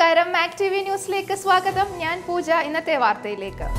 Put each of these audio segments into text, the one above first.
നമസ്കാരം Mac T V ന്യൂസിലേക്ക് സ്വാഗതം ഞാൻ പൂജ ഇന്നത്തെ വാർത്തയിലേക്ക്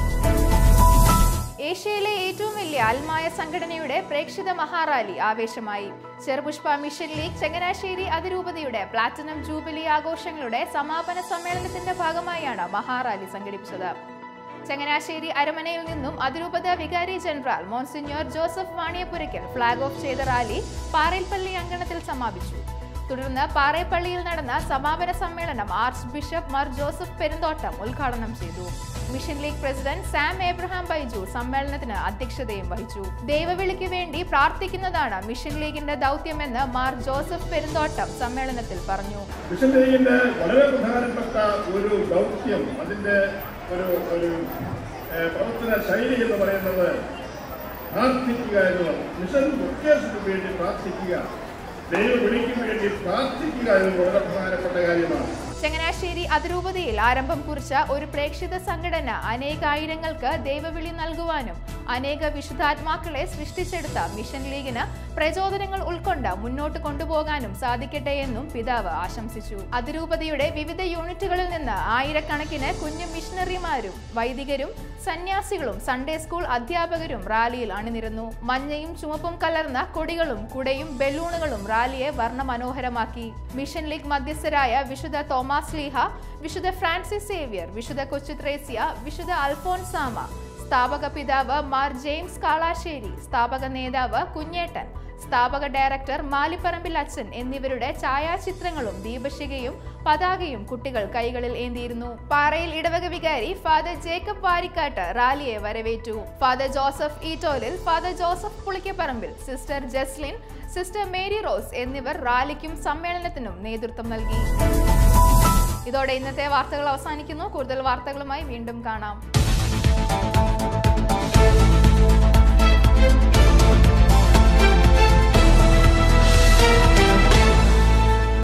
ഏഷ്യയിലെ ഏറ്റവും വലിയ അൽമായ സംഘടനയുടെ പ്രേക്ഷിത മഹാറാലി ആവേശമായി ചെറുപുഷ്പ മിഷൻ ലീഗ് ചങ്ങനാശ്ശേരി അതിരൂപതയുടെ പ്ലാറ്റിനം ജൂബിലി ആഘോഷങ്ങളുടെ സമാപന സമ്മേളനത്തിന്റെ ഭാഗമായാണ് മഹാറാലി സംഘടിപ്പിച്ചത് ചങ്ങനാശ്ശേരി അരമനയിൽ നിന്നും അതിരൂപത വികാരി general monsignor Joseph Vaniyapurackal flag off ചെയ്ത റാലി പാറയിൽപ്പള്ളി അങ്കണത്തിൽ സമാപിച്ചു തുടർന്ന് പാറേപ്പള്ളിയിൽ നടന്ന സമാപന സമ്മേളനം ആർച്ച് ബിഷപ്പ് മാർ ജോസഫ് പെരുന്തോട്ടം ഉദ്ഘാടനം ചെയ്തു mission league president Sam Abraham Baiju സമ്മേളനത്തിന് അധ്യക്ഷതയും വഹിച്ചു ദൈവവിളിക്ക് വേണ്ടി പ്രാർത്ഥിക്കുന്നതാണ് മിഷൻ ലീഗിന്റെ ദൗത്യമെന്ന് മാർ ജോസഫ് പെരുന്തോട്ടം സമ്മേളനത്തിൽ പറഞ്ഞു മിഷൻ ലീഗിന്റെ വളരെ പ്രധാനപ്പെട്ട ഒരു ദൗത്യം അതിന്റെ ഒരു ഒരു ഏഹ്, പ്രവർത്തന ശൈലി എന്ന് പറയുന്നത് പ്രാർത്ഥിക്കുക എന്നുള്ളത് മിഷൻ വൊക്കേഷന് വേണ്ടി പ്രാർത്ഥിക്കുക ദൈവ വിളിക്ക് വേണ്ടി പ്രാർത്ഥിക്കുക എന്നത് വളരെ പ്രധാനപ്പെട്ട കാര്യമാണ് ചങ്ങനാശ്ശേരി അതിരൂപതയിൽ ആരംഭം കുറിച്ച ഒരു പ്രേക്ഷിത സംഘടന അനേകായിരങ്ങൾക്ക് ദൈവവിളി നൽകുവാനും അനേക വിശുദ്ധാത്മാക്കളെ സൃഷ്ടിച്ചെടുത്ത മിഷൻ ലീഗിന് പ്രചോദനങ്ങൾ ഉൾക്കൊണ്ട് മുന്നോട്ട് കൊണ്ടുപോകാനും സാധിക്കട്ടെ എന്നും പിതാവ് ആശംസിച്ചു അതിരൂപതയുടെ വിവിധ യൂണിറ്റുകളിൽ നിന്ന് ആയിരക്കണക്കിന് കുഞ്ഞു മിഷണറിമാരും വൈദികരും സന്യാസികളും സൺഡേ സ്കൂൾ അധ്യാപകരും റാലിയിൽ അണിനിരന്നു മഞ്ഞയും ചുവപ്പും കലർന്ന കൊടികളും കുടയും ബലൂണുകളും റാലിയെ വർണ്ണമനോഹരമാക്കി മിഷൻ ലീഗ് മധ്യസ്ഥരായ വിശുദ്ധ തോമസ് ലീഹ വിശുദ്ധ ഫ്രാൻസിസ് സേവ്യർ വിശുദ്ധ കൊച്ചുത്രേസ്യ വിശുദ്ധ അൽഫോൻസാമ സ്ഥാപക പിതാവ് മാർ ജെയിംസ് കാളാശ്ശേരി സ്ഥാപക നേതാവ് കുഞ്ഞേട്ടൻ സ്ഥാപക ഡയറക്ടർ മാലിപ്പറമ്പിൽ അച്ഛൻ എന്നിവരുടെ ഛായാചിത്രങ്ങളും ദീപശികയും പതാകയും കുട്ടികൾ കൈകളിൽ ഏന്തിയിരുന്നു പാറയിൽ ഇടവക വികാരി ഫാദർ ജേക്കബ് വാരിക്കാട്ട് റാലിയെ വരവേറ്റു father Joseph Eettolil father Joseph Pulikkaparambil sister Jaslin sister Mary Rose എന്നിവർ റാലിക്കും സമ്മേളനത്തിനും നേതൃത്വം നൽകി ഇതോടെ ഇന്നത്തെ വാർത്തകൾ അവസാനിക്കുന്നു കൂടുതൽ വാർത്തകളുമായി വീണ്ടും കാണാം